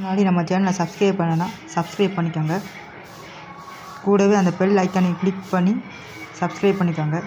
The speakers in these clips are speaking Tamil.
முன்னாடி நம்ம சேனலை சப்ஸ்கிரைப் பண்ணனா சப்ஸ்கிரைப் பண்ணிக்கோங்க கூடவே அந்த பெல் ஐக்கானை கிளிக் பண்ணி சப்ஸ்கிரைப் பண்ணிக்கோங்க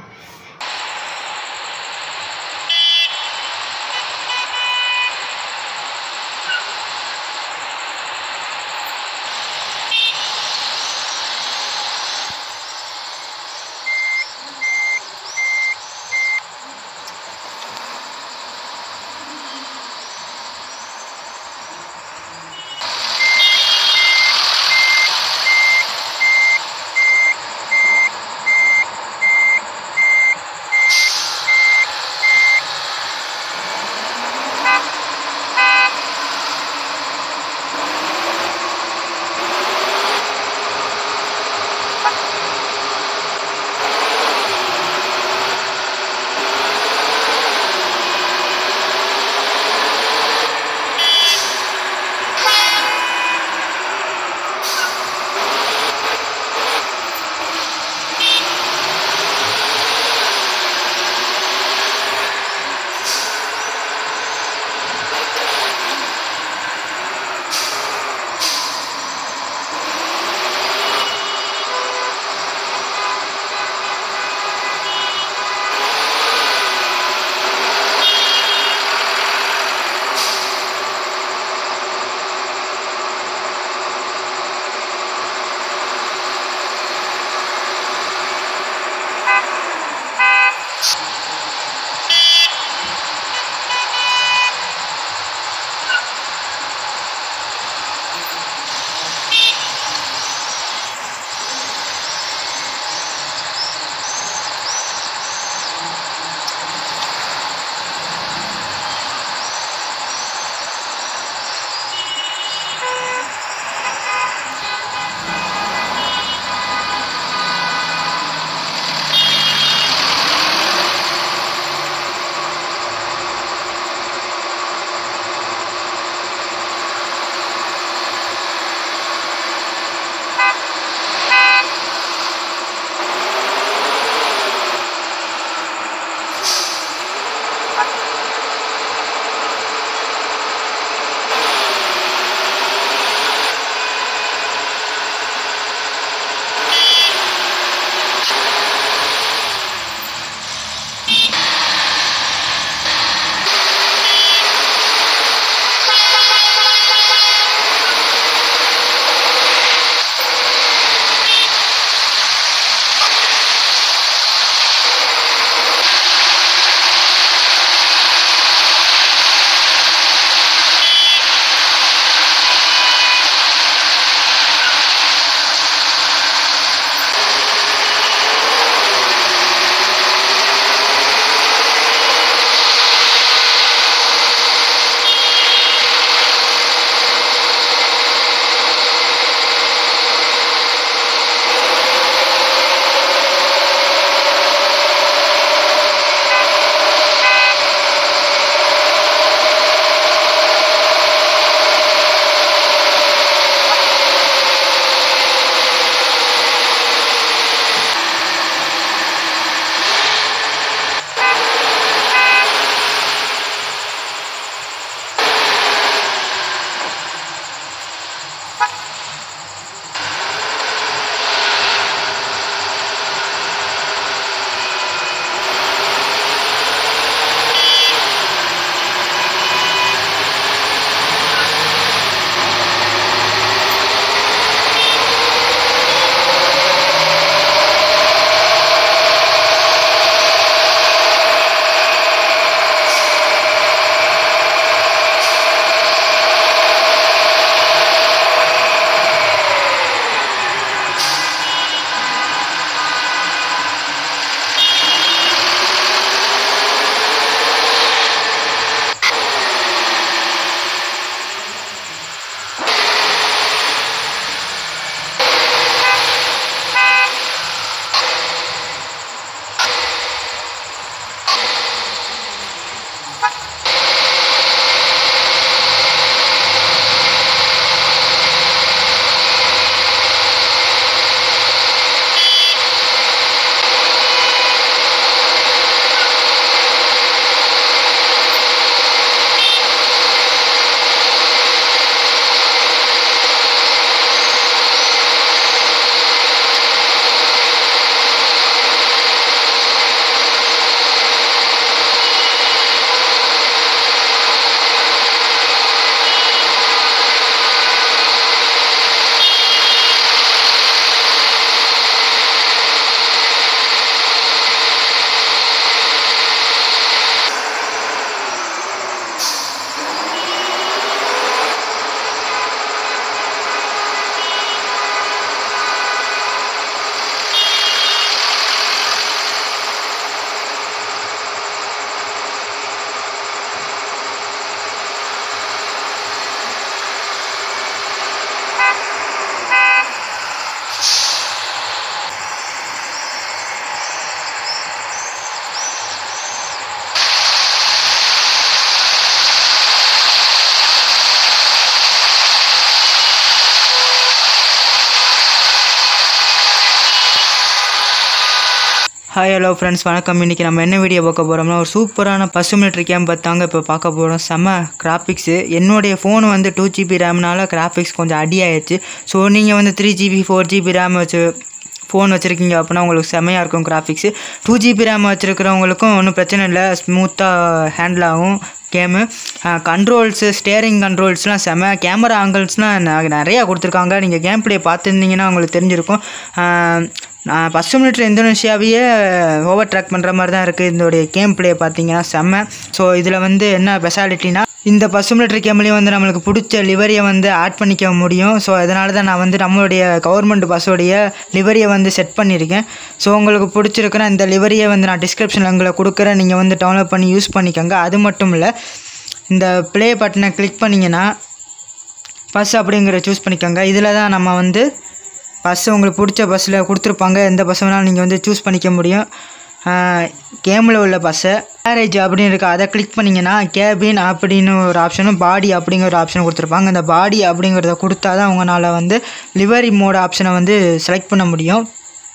ஹாய் ஹலோ ஃப்ரெண்ட்ஸ் வணக்கம் இன்றைக்கி நம்ம என்ன வீடியோ பார்க்க போகிறோம்னா ஒரு சூப்பரான பசுமிலிட்ரி கேம் பார்த்தாங்க இப்போ பார்க்க போகிறோம் செம்ம கிராஃபிக்ஸு என்னுடைய ஃபோன் வந்து டூ ஜிபி ரேம்னால கிராஃபிக்ஸ் கொஞ்சம் அடி ஆயிடுச்சு ஸோ நீங்கள் வந்து three GB four GB RAM வச்சு ஃபோன் வச்சுருக்கீங்க அப்படின்னா உங்களுக்கு செம்மையாக இருக்கும் கிராஃபிக்ஸு டூ ஜிபி ரேம் வச்சுருக்கிறவங்களுக்கும் ஒன்றும் பிரச்சனை இல்லை ஸ்மூத்தாக ஹேண்டில் ஆகும் கேமு கண்ட்ரோல்ஸு ஸ்டேரிங் கண்ட்ரோல்ஸ்லாம் செம கேமரா ஆங்கிள்ஸ்லாம் நிறையா கொடுத்துருக்காங்க நீங்கள் கேம் ப்ளே பார்த்துருந்தீங்கன்னா உங்களுக்கு தெரிஞ்சிருக்கும் ஃபஸ்ட் மினிட்ரி இந்தோனேஷியாவையே ஓவர் ட்ராக் பண்ணுற மாதிரி தான் இருக்குது இதோடைய கேம் ப்ளே பார்த்தீங்கன்னா செம்ம ஸோ இதில் வந்து என்ன ஸ்பெஷாலிட்டினா இந்த பஸ் மிலிட்ரி கேம்லேயும் வந்து நம்மளுக்கு பிடிச்ச லிவரியை வந்து ஆட் பண்ணிக்க முடியும் ஸோ அதனால தான் நான் வந்து நம்மளுடைய கவர்மெண்ட் பஸ்ஸோடைய லிவரியை வந்து செட் பண்ணியிருக்கேன் ஸோ உங்களுக்கு பிடிச்சிருக்குன்னா இந்த லிவரியை வந்து நான் டிஸ்கிரிப்ஷனில் உங்களை கொடுக்குறேன் நீங்கள் வந்து டவுன்லோட் பண்ணி யூஸ் பண்ணிக்கோங்க அது மட்டும் இல்லை இந்த ப்ளே பட்டனை கிளிக் பண்ணிங்கன்னா பஸ் அப்படிங்கிற சூஸ் பண்ணிக்கோங்க இதில் தான் நம்ம வந்து பஸ்ஸு உங்களுக்கு பிடிச்ச பஸ்ஸில் கொடுத்துருப்பாங்க எந்த பஸ் வேணாலும் நீங்கள் வந்து சூஸ் பண்ணிக்க முடியும் கேமில் உள்ள பஸ்ஸை கேரேஜ் அப்படின்னு இருக்கு அதை கிளிக் பண்ணிங்கன்னா கேபின் அப்படின்னு ஒரு ஆப்ஷனும் பாடி அப்படிங்கிற ஒரு ஆப்ஷன் கொடுத்துருப்பாங்க இந்த பாடி அப்படிங்கிறத கொடுத்தா தான் உங்களால் வந்து லிவரி மோட் ஆப்ஷனை வந்து செலக்ட் பண்ண முடியும்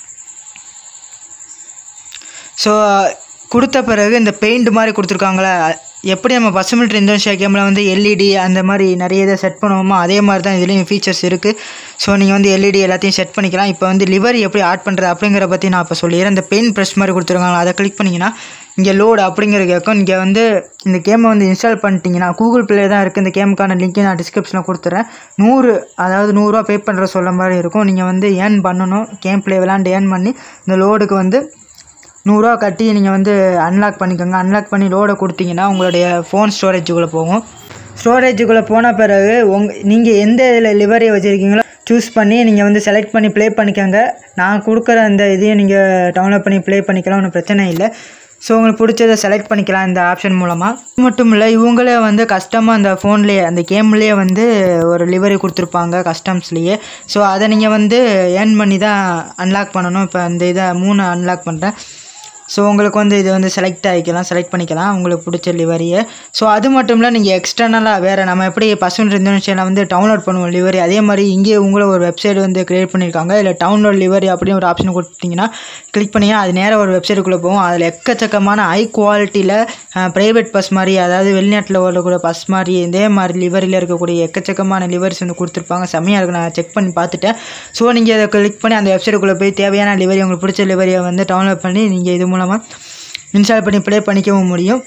ஸோ கொடுத்த பிறகு இந்த பெயிண்ட் மாதிரி கொடுத்துருக்காங்களே எப்படி நம்ம பஸ் மிலிட்ரி இந்தோனேஷியா கேமில் வந்து எல்இடி அந்த மாதிரி நிறைய இதை செட் பண்ணுவோமோ அதே மாதிரி தான் இதுலேயும் ஃபீச்சர்ஸ் இருக்குது ஸோ நீங்கள் வந்து எல்இடி எல்லாத்தையும் செட் பண்ணிக்கலாம் இப்போ வந்து லிவர் எப்படி ஆட் பண்ணுறது அப்படிங்கிற பற்றி நான் இப்போ சொல்லிடுறேன் இந்த பெயின் ப்ரெஸ் மாதிரி கொடுத்துருக்காங்க அதை கிளிக் பண்ணிங்கன்னா இங்கே லோடு அப்படிங்கிற கேட்கும் இங்கே வந்து இந்த கேமை வந்து இன்ஸ்டால் பண்ணிட்டீங்கன்னா கூகுள் ப்ளே தான் இருக்குது இந்த கேமுக்கான லிங்க்கை நான் டிஸ்கிரிப்ஷனில் கொடுத்துறேன் நூறு அதாவது நூறுரூவா பே பண்ணுற சொல்ல மாதிரி இருக்கும் நீங்கள் வந்து ஏர்ன் பண்ணணும் கேம் ப்ளே விளாண்டு ஏர்ன் பண்ணி இந்த லோடுக்கு வந்து நூறுரூவா கட்டி நீங்கள் வந்து அன்லாக் பண்ணிக்கோங்க அன்லாக் பண்ணி லோடை கொடுத்தீங்கன்னா உங்களுடைய ஃபோன் ஸ்டோரேஜுக்குள்ளே போகும் ஸ்டோரேஜுக்குள்ளே போன பிறகு உங் நீங்கள் எந்த இதில் லிவரி வச்சுருக்கீங்களோ சூஸ் பண்ணி நீங்கள் வந்து செலக்ட் பண்ணி ப்ளே பண்ணிக்கோங்க நான் கொடுக்குற அந்த இதையும் நீங்கள் டவுன்லோட் பண்ணி ப்ளே பண்ணிக்கலாம் ஒன்றும் பிரச்சனை இல்லை ஸோ உங்களுக்கு பிடிச்சதை செலக்ட் பண்ணிக்கலாம் இந்த ஆப்ஷன் மூலமாக இது மட்டும் இல்லை இவங்களே வந்து கஸ்டமாக அந்த ஃபோன்லேயே அந்த கேம்லேயே வந்து ஒரு லிவரி கொடுத்துருப்பாங்க கஸ்டம்ஸ்லேயே ஸோ அதை நீங்கள் வந்து ஏர்ன் பண்ணி தான் அன்லாக் பண்ணணும் இப்போ அந்த இதை மூணு அன்லாக் பண்ணுறேன் ஸோ உங்களுக்கு வந்து இது வந்து செலக்ட் ஆகிக்கலாம் செலக்ட் பண்ணிக்கலாம் உங்களுக்கு பிடிச்ச லிவரியை ஸோ அது மட்டும் இல்லை நீங்கள் எக்ஸ்டர்னலாக வேறு நம்ம எப்படி பசுன் இந்தோனேஷியாவில் வந்து டவுன்லோட் பண்ணுவோம் லிவரி அதே மாதிரி இங்கேயே உங்களை ஒரு வெப்சைட் வந்து க்ரியேட் பண்ணியிருக்காங்க இல்லை டவுன்லோட் லிவரி அப்படின்னு ஒரு ஆப்ஷன் கொடுத்தீங்கன்னா கிளிக் பண்ணிங்கன்னா அது நேராக ஒரு வெப்சைட்டுக்குள்ளே போகும் அதில் எக்கச்சக்கமான ஹை குவாலிட்டியில் ப்ரைவேட் பஸ் மாதிரி அதாவது வெளிநாட்டில் வரக்கூடிய பஸ் மாதிரி இதே மாதிரி லிவரியில் இருக்கக்கூடிய எக்கச்சக்கமான லிவரிஸ் வந்து கொடுத்துருப்பாங்க செம்மையாக இருக்கும் நான் செக் பண்ணி பார்த்துட்டேன் ஸோ நீங்கள் அதை கிளிக் பண்ணி அந்த வெப்சைட்டுக்குள்ளே போய் தேவையான லிவரி உங்களுக்கு பிடிச்ச லிவரியை வந்து டவுன்லோட் பண்ணி நீங்கள் இது மூலமாக இன்ஸ்டால் பண்ணி ப்ளே பண்ணிக்கவும் முடியும்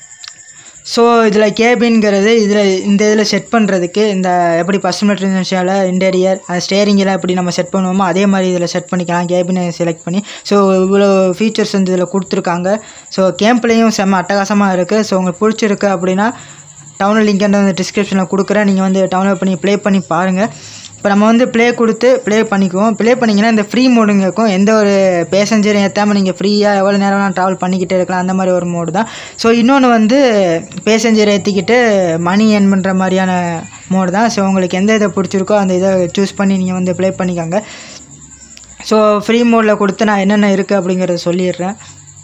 ஸோ இதில் கேபின்ங்கிறது இதில் இந்த இதில் செட் பண்ணுறதுக்கு இந்த எப்படி பசுமெட்ரி இன்ஷியாவில் இன்டீரியர் அந்த ஸ்டேரிங்கெல்லாம் எப்படி நம்ம செட் பண்ணுவோமோ அதே மாதிரி இதில் செட் பண்ணிக்கலாம் கேபினை செலக்ட் பண்ணி ஸோ இவ்வளோ ஃபீச்சர்ஸ் வந்து இதில் கொடுத்துருக்காங்க ஸோ கேம்ப்லேயும் செம்ம அட்டகாசமாக இருக்குது ஸோ உங்களுக்கு பிடிச்சிருக்கு அப்படின்னா டவுன்லோட் லிங்க் வந்து டிஸ்கிரிப்ஷனில் கொடுக்குறேன் நீங்கள் வந்து டவுன்லோட் பண்ணி ப்ளே பண்ணி பாருங்கள் இப்போ நம்ம வந்து ப்ளே கொடுத்து ப்ளே பண்ணிக்குவோம் ப்ளே பண்ணிங்கன்னா இந்த ஃப்ரீ மோடுங்க இருக்கும் எந்த ஒரு பேசஞ்சரும் ஏற்றாமல் நீங்கள் ஃப்ரீயாக எவ்வளோ நேரம் வேணாலும் ட்ராவல் பண்ணிக்கிட்டே இருக்கலாம் அந்த மாதிரி ஒரு மோடு தான் ஸோ இன்னொன்று வந்து பேசஞ்சர் ஏற்றிக்கிட்டு மணி ஏர்ன் பண்ணுற மாதிரியான மோடு தான் ஸோ உங்களுக்கு எந்த இதை பிடிச்சிருக்கோ அந்த இதை சூஸ் பண்ணி நீங்கள் வந்து ப்ளே பண்ணிக்கோங்க ஸோ ஃப்ரீ மோடில் கொடுத்து நான் என்னென்ன இருக்குது அப்படிங்கிறத சொல்லிடுறேன்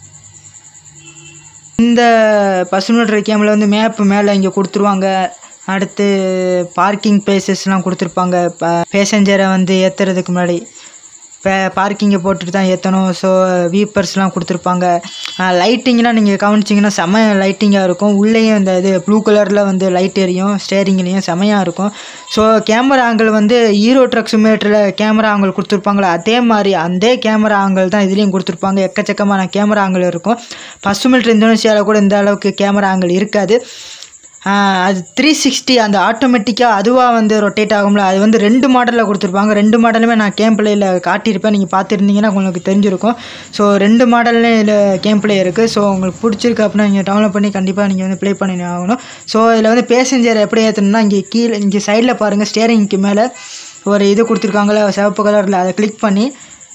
இந்த பசுமோட்டர் கேமில் வந்து மேப்பு மேலே இங்கே கொடுத்துருவாங்க அடுத்து பார்க்கிங் பிளேசஸ்லாம் கொடுத்துருப்பாங்க ப பேசஞ்சரை வந்து ஏற்றுறதுக்கு முன்னாடி இப்போ பார்க்கிங்கை போட்டுட்டு தான் ஏற்றணும் ஸோ வீப்பர்ஸ்லாம் கொடுத்துருப்பாங்க லைட்டிங்லாம் நீங்கள் கவனிச்சிங்கன்னா செம்ம லைட்டிங்காக இருக்கும் உள்ளேயும் இந்த இது ப்ளூ கலரில் வந்து லைட் எரியும் ஸ்டேரிங்லேயும் செமையாக இருக்கும் ஸோ கேமரா ஆங்கிள் வந்து ஹீரோ ட்ரக் சிமுலேட்டரில் கேமரா ஆங்கிள் கொடுத்துருப்பாங்களே அதே மாதிரி அந்த கேமரா ஆங்கிள் தான் இதுலேயும் கொடுத்துருப்பாங்க எக்கச்சக்கமான கேமரா ஆங்கிள் இருக்கும் ஃபஸ்ட் மிலிட்ரி இந்தோனேஷியாவில் கூட இந்த அளவுக்கு கேமரா ஆங்கிள் இருக்காது அது த்ரீ சிக்ஸ்டி அந்த ஆட்டோமேட்டிக்காக அதுவாக வந்து ரொட்டேட் ஆகும்ல அது வந்து ரெண்டு மாடலில் கொடுத்துருப்பாங்க ரெண்டு மாடலுமே நான் கேம் பிளேயில் காட்டியிருப்பேன் நீங்கள் பார்த்துருந்தீங்கன்னா உங்களுக்கு தெரிஞ்சிருக்கும் ஸோ ரெண்டு மாடல்லே இதில் கேம் பிளே இருக்குது ஸோ உங்களுக்கு பிடிச்சிருக்கு அப்படின்னா நீங்கள் டவுன்லோட் பண்ணி கண்டிப்பாக நீங்கள் வந்து ப்ளே பண்ணி ஆகணும் ஸோ இதில் வந்து பேசஞ்சர் எப்படி ஏற்றணும்னா இங்கே கீழே இங்கே சைடில் பாருங்கள் ஸ்டேரிங்க்கு மேலே ஒரு இது கொடுத்துருக்காங்களே சிவப்பு கலரில் அதை கிளிக் பண்ணி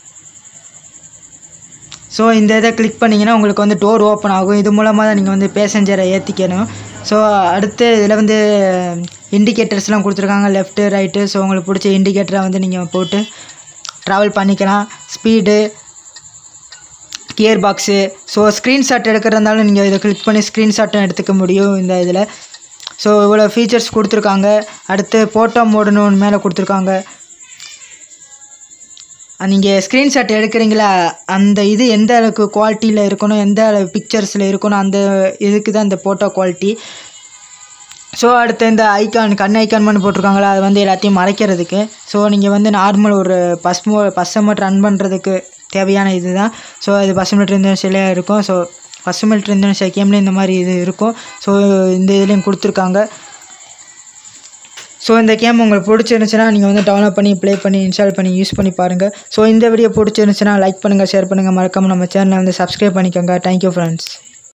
ஸோ இந்த இதை கிளிக் பண்ணிங்கன்னா உங்களுக்கு வந்து டோர் ஓப்பன் ஆகும் இது மூலமாக தான் நீங்கள் வந்து பேசஞ்சரை ஏற்றிக்கணும் ஸோ அடுத்து இதில் வந்து இண்டிகேட்டர்ஸ்லாம் கொடுத்துருக்காங்க லெஃப்ட்டு ரைட்டு ஸோ உங்களுக்கு பிடிச்ச இண்டிகேட்டரை வந்து நீங்கள் போட்டு ட்ராவல் பண்ணிக்கலாம் speed gearbox so screenshot எடுக்கிறதாலும் நீங்கள் இதை கிளிக் பண்ணி ஸ்க்ரீன்ஷாட்டும் எடுத்துக்க முடியும் இந்த இதில் ஸோ இவ்வளோ ஃபீச்சர்ஸ் கொடுத்துருக்காங்க அடுத்து ஃபோட்டோ மோடுன்னு ஒன்று மேலே கொடுத்துருக்காங்க நீங்கள் ஸ்க்ரீன்ஷாட் எடுக்கிறீங்களா அந்த இது எந்த அளவுக்கு குவாலிட்டியில் இருக்கணும் எந்த அளவு பிக்சர்ஸில் இருக்கணும் அந்த இதுக்கு தான் இந்த ஃபோட்டோ குவாலிட்டி ஸோ அடுத்து இந்த ஐகான் கண் ஐகான் பண்ணி போட்டிருக்காங்களா அது வந்து எல்லாத்தையும் மறைக்கிறதுக்கு ஸோ நீங்கள் வந்து நார்மல் ஒரு பஸ் மோ பஸ்ஸை மட்டும் ரன் பண்ணுறதுக்கு தேவையான இது தான் ஸோ இது பஸ் மிலிட்ரி இந்தோனேஷியாலே இருக்கும் ஸோ பஸ் மிலிட்ரி இந்தோனேஷியா கேம்லேயும் இந்த மாதிரி இது இருக்கும் ஸோ இந்த இதுலேயும் கொடுத்துருக்காங்க ஸோ இந்த கேம் உங்களுக்கு பிடிச்சிருந்துச்சுன்னா நீங்கள் வந்து டவுன்லோட் பண்ணி ப்ளே பண்ணி இன்ஸ்டால் பண்ணி யூஸ் பண்ணி பாருங்கள் ஸோ இந்த வீடியோ பிடிச்சிருந்துச்சுன்னா லைக் பண்ணுங்கள் ஷேர் பண்ணுங்கள் மறக்காமல் நம்ம சேனலை வந்து சப்ஸ்கிரைப் பண்ணிக்கோங்க தேங்க்யூ ஃப்ரெண்ட்ஸ்